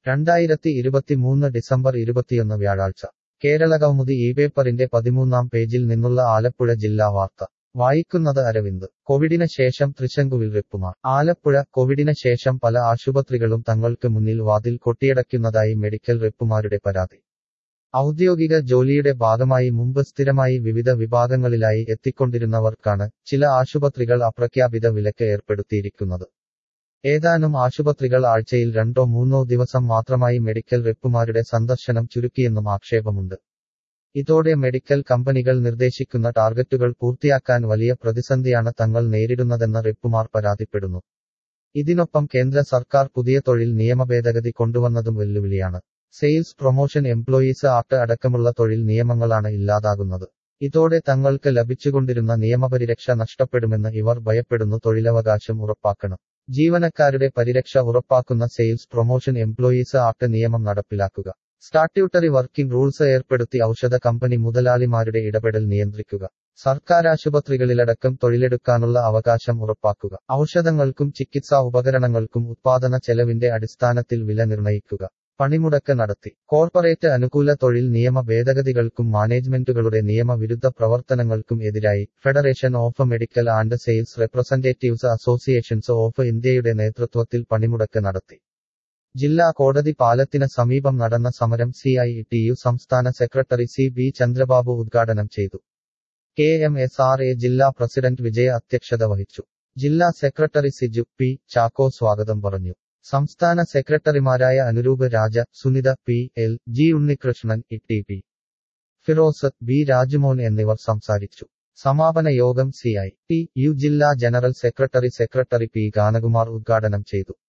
രണ്ടായിരത്തി ഇരുപത്തിമൂന്ന് ഡിസംബർ ഇരുപത്തിയൊന്ന് വ്യാഴാഴ്ച കേരളകൗമുദി ഈ പേപ്പറിന്റെ പതിമൂന്നാം പേജിൽ നിന്നുള്ള ആലപ്പുഴ ജില്ലാ വാർത്ത വായിക്കുന്നത് അരവിന്ദ് കോവിഡിന് ശേഷം തൃശങ്കുവിൽ റിപ്പുമാർ ആലപ്പുഴ കോവിഡിന് ശേഷം പല ആശുപത്രികളും തങ്ങൾക്ക് മുന്നിൽ വാതിൽ കൊട്ടിയടയ്ക്കുന്നതായി മെഡിക്കൽ റിപ്പുമാരുടെ പരാതി ഔദ്യോഗിക ജോലിയുടെ ഭാഗമായി മുമ്പ് സ്ഥിരമായി വിവിധ വിഭാഗങ്ങളിലായി എത്തിക്കൊണ്ടിരുന്നവർക്കാണ് ചില ആശുപത്രികൾ അപ്രഖ്യാപിത വിലക്ക് ഏർപ്പെടുത്തിയിരിക്കുന്നത് ഏതാനും ആശുപത്രികൾ ആഴ്ചയിൽ രണ്ടോ മൂന്നോ ദിവസം മാത്രമായി മെഡിക്കൽ റെപ്പുമാരുടെ സന്ദർശനം ചുരുക്കിയെന്നും ആക്ഷേപമുണ്ട് ഇതോടെ മെഡിക്കൽ കമ്പനികൾ നിർദ്ദേശിക്കുന്ന ടാർഗറ്റുകൾ പൂർത്തിയാക്കാൻ വലിയ പ്രതിസന്ധിയാണ് തങ്ങൾ നേരിടുന്നതെന്ന് റെപ്പുമാർ പരാതിപ്പെടുന്നു ഇതിനൊപ്പം കേന്ദ്ര സർക്കാർ പുതിയ തൊഴിൽ നിയമഭേദഗതി കൊണ്ടുവന്നതും വെല്ലുവിളിയാണ് സെയിൽസ് പ്രൊമോഷൻ എംപ്ലോയീസ് ആക്ട് അടക്കമുള്ള തൊഴിൽ നിയമങ്ങളാണ് ഇല്ലാതാകുന്നത് ഇതോടെ തങ്ങൾക്ക് ലഭിച്ചുകൊണ്ടിരുന്ന നിയമപരിരക്ഷ നഷ്ടപ്പെടുമെന്ന് ഇവർ ഭയപ്പെടുന്നു തൊഴിലവകാശം ഉറപ്പാക്കണം ജീവനക്കാരുടെ പരിരക്ഷ ഉറപ്പാക്കുന്ന സെയിൽസ് പ്രൊമോഷൻ എംപ്ലോയീസ് ആക്ട് നിയമം നടപ്പിലാക്കുക സ്റ്റാറ്റ്യൂട്ടറി വർക്കിംഗ് റൂൾസ് ഏർപ്പെടുത്തി ഔഷധ കമ്പനി മുതലാളിമാരുടെ ഇടപെടൽ നിയന്ത്രിക്കുക സർക്കാർ ആശുപത്രികളിലടക്കം തൊഴിലെടുക്കാനുള്ള അവകാശം ഉറപ്പാക്കുക ഔഷധങ്ങൾക്കും ചികിത്സാ ഉപകരണങ്ങൾക്കും ഉത്പാദന ചെലവിന്റെ അടിസ്ഥാനത്തിൽ വില നിർണയിക്കുക പണിമുടക്ക് നടത്തി കോർപ്പറേറ്റ് അനുകൂല തൊഴിൽ നിയമ ഭേദഗതികൾക്കും മാനേജ്മെന്റുകളുടെ നിയമവിരുദ്ധ പ്രവർത്തനങ്ങൾക്കും എതിരായി federation of medical and sales representatives associations of ഇന്ത്യയുടെ നേതൃത്വത്തിൽ പണിമുടക്ക് നടത്തി ജില്ലാ കോടതി പാലത്തിന് സമീപം നടന്ന സമരം സി ഐ ടി യു സംസ്ഥാന സെക്രട്ടറി സി ബി ചന്ദ്രബാബു ഉദ്ഘാടനം ചെയ്തു K M S R A ജില്ലാ പ്രസിഡന്റ് വിജയ അധ്യക്ഷത വഹിച്ചു ജില്ലാ സെക്രട്ടറി സിജു പി ചാക്കോ സ്വാഗതം പറഞ്ഞു സംസ്ഥാന സെക്രട്ടറിമാരായ Anuroop Raja Sunitha P L G Unnikrishnan E T P Firoz B Rajumon എന്നിവർ സംസാരിച്ചു സമാപന യോഗം സി ഐ ടി യു ജില്ലാ general secretary secretary P Ganakumar ഉദ്ഘാടനം ചെയ്തു